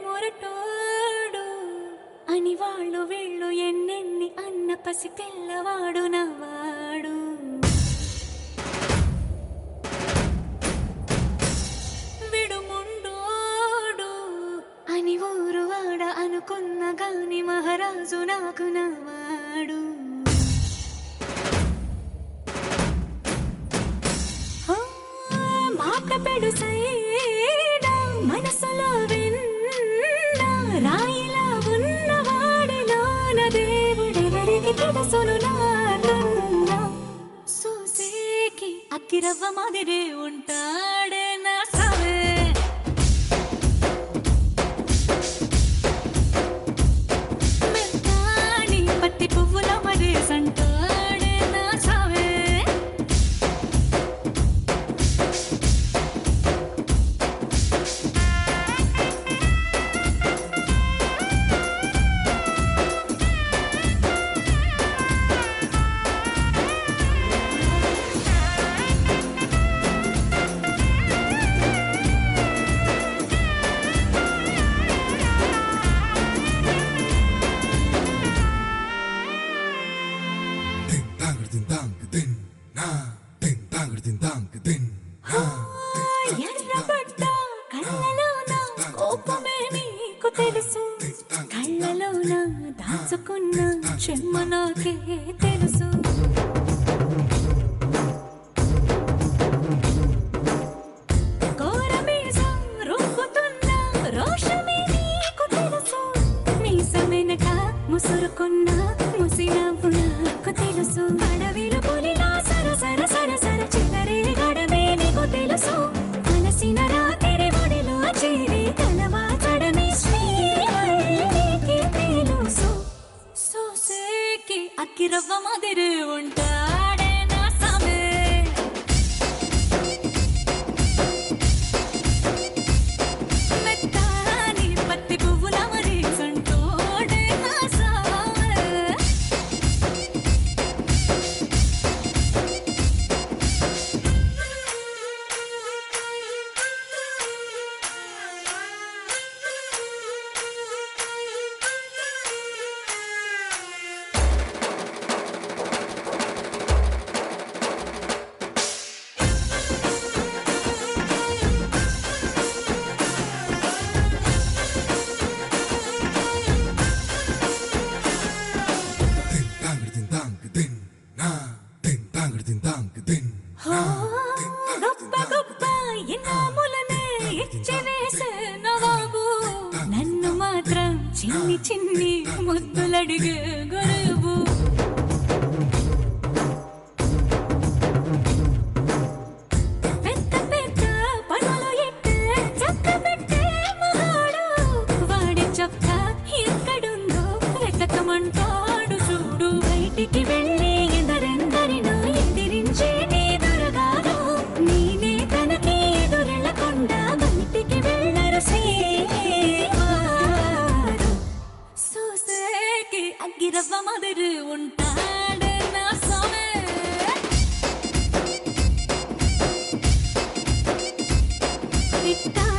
మొరటోడు అని వాళ్ళు వీళ్ళు ఎన్నెన్ని అన్న పసి పిల్లవాడు నవ్వాడు విడుముండోడు అని ఊరు వాడ అనుకున్న గాని మహారాజు నాకు నవ్వాడు ఆ, మాట పెడుసైనా మనసులో విన్నా రాయిలా ఉన్నవాడిలోన దేవుడెవరికి తెలుసును నాకన్నా సూసేకి అక్కిరవ్వ మాదిరి ఉంటాడే నా సవే మెత్తాని పత్తి పువ్వుల మరి సంటాడే నా సవే Ding dang ding dang ding na ding dang ding dang ding na ఎర్రబడ్డ కళ్ళలోన కోపమే నీకు తెలుసు కళ్ళలోన దాచుకున్న చెమ్మ నాకే తెలుసు ఘోరమీసం రుబ్బుతున్న రోషమే నీకు తెలుసు మీసమెనక ముసురుకున్న ముసినవ్వు నాకు తెలుసు అడవిలో పులిలా సర సర సర సర చివరే గడమే నీకు తెలుసు అలసిన రాత్రి ఒడిలో చేరి కలవాచడమే శ్రీకి తెలుసు సోసేకి అక్కిరవ్వ మాదిరి ఉంటాడే నా సమే మెత్తాని పత్తి పువ్వుల మరి సంటోడే నా సావే ding dang ding dang ding na ding dang ding dang ding na ding dang గొప్ప గొప్ప ఇనాములనే ఇచ్చి వేసే నవాబు నన్ను మాత్రం చిన్ని చిన్ని ముద్దులడిగే గురువు పెద్ద పెద్ద పనులు ఎట్టే చక్క పెట్టే మగాడు వాడి చొక్క ఎక్కడుందో వెతకమంటాడు చూడు బయటికి వెళ్ళి ఎందరెందరినో ఎదిరించే నీ దొరగాడు నేనే తనకి ఎదురెళ్ళకుండా బయటికి వెళ్ళరు సేవారు సూసేకి అగ్గిరవ్వ మదురు ఉంటాడు నా సమే పిట్ట